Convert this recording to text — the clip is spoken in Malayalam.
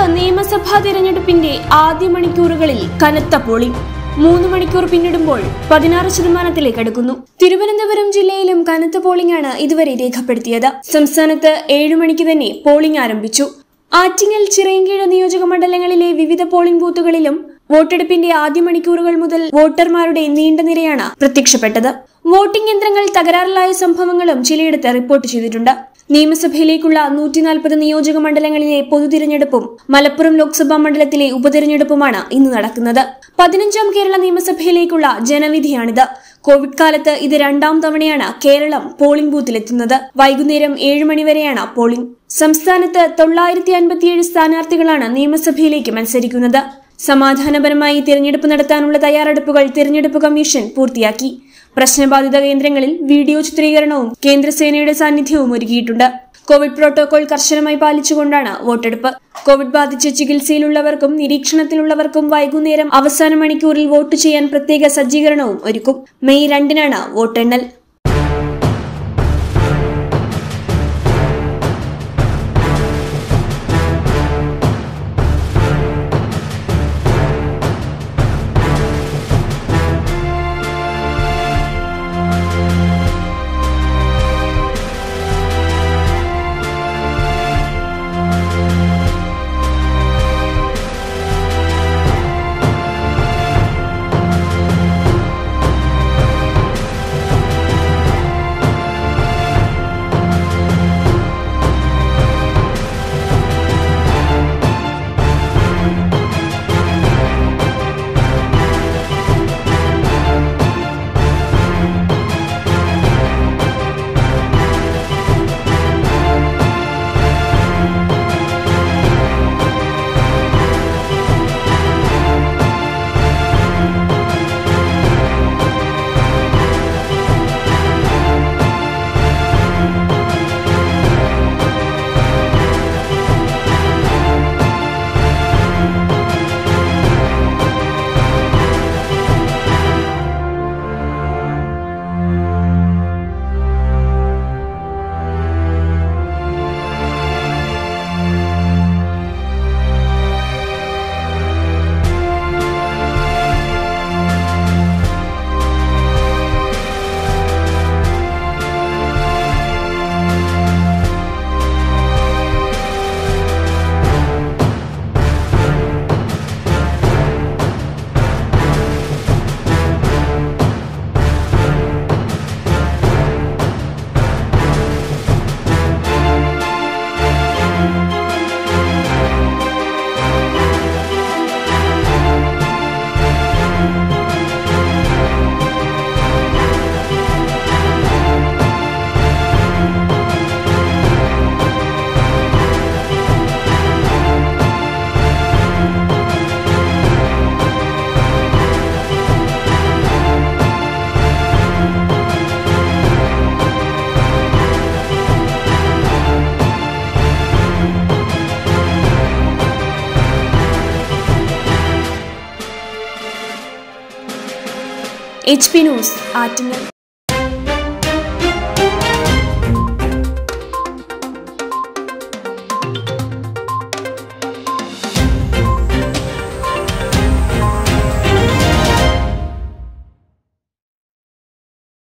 നിയമസഭാ തിരഞ്ഞെടുപ്പിന്റെ ആദ്യ മണിക്കൂറുകളിൽ കനത്ത പോളിംഗ് മൂന്ന് മണിക്കൂർ പിന്നിടുമ്പോൾ പതിനാറ് ശതമാനത്തിലേക്ക് അടുക്കുന്നു തിരുവനന്തപുരം ജില്ലയിലും കനത്ത പോളിംഗ് ആണ് ഇതുവരെ രേഖപ്പെടുത്തിയത് സംസ്ഥാനത്ത് ഏഴു മണിക്ക് തന്നെ പോളിംഗ് ആരംഭിച്ചു ആറ്റിങ്ങൽ ചിറയൻകീഴ് നിയോജക മണ്ഡലങ്ങളിലെ വിവിധ പോളിംഗ് ബൂത്തുകളിലും വോട്ടെടുപ്പിന്റെ ആദ്യ മണിക്കൂറുകൾ മുതൽ വോട്ടർമാരുടെ നീണ്ട നിരയാണ് പ്രത്യക്ഷപ്പെട്ടത് വോട്ടിംഗ് യന്ത്രങ്ങൾ തകരാറിലായ സംഭവങ്ങളും ചിലയിടത്ത് റിപ്പോർട്ട് ചെയ്തിട്ടുണ്ട് നിയമസഭയിലേക്കുള്ള നൂറ്റി നാൽപ്പത് നിയോജക മണ്ഡലങ്ങളിലെ പൊതുതിരഞ്ഞെടുപ്പും മലപ്പുറം ലോക്സഭാ മണ്ഡലത്തിലെ ഉപതിരഞ്ഞെടുപ്പുമാണ് ഇന്ന് നടക്കുന്നത് പതിനഞ്ചാം കേരള നിയമസഭയിലേക്കുള്ള ജനവിധിയാണിത് കോവിഡ് കാലത്ത് ഇത് രണ്ടാം തവണയാണ് കേരളം പോളിംഗ് ബൂത്തിലെത്തുന്നത് വൈകുന്നേരം ഏഴ് മണിവരെയാണ് പോളിംഗ് സംസ്ഥാനത്ത് തൊള്ളായിരത്തി അൻപത്തിയേഴ് സ്ഥാനാർത്ഥികളാണ് നിയമസഭയിലേക്ക് മത്സരിക്കുന്നത് സമാധാനപരമായി തിരഞ്ഞെടുപ്പ് നടത്താനുള്ള തയ്യാറെടുപ്പുകൾ തിരഞ്ഞെടുപ്പ് കമ്മീഷൻ പൂർത്തിയാക്കി പ്രശ്നബാധിത കേന്ദ്രങ്ങളിൽ വീഡിയോ ചിത്രീകരണവും കേന്ദ്രസേനയുടെ സാന്നിധ്യവും ഒരുക്കിയിട്ടുണ്ട് കോവിഡ് പ്രോട്ടോകോൾ കർശനമായി പാലിച്ചുകൊണ്ടാണ് വോട്ടെടുപ്പ് കോവിഡ് ബാധിച്ച് ചികിത്സയിലുള്ളവർക്കും നിരീക്ഷണത്തിലുള്ളവർക്കും വൈകുന്നേരം അവസാന മണിക്കൂറിൽ വോട്ട് ചെയ്യാൻ പ്രത്യേക സജ്ജീകരണവും ഒരുക്കും മെയ് രണ്ടിനാണ് വോട്ടെണ്ണൽ എച്ച് പി ന്യൂസ് ആറ്റിങ്ങൽ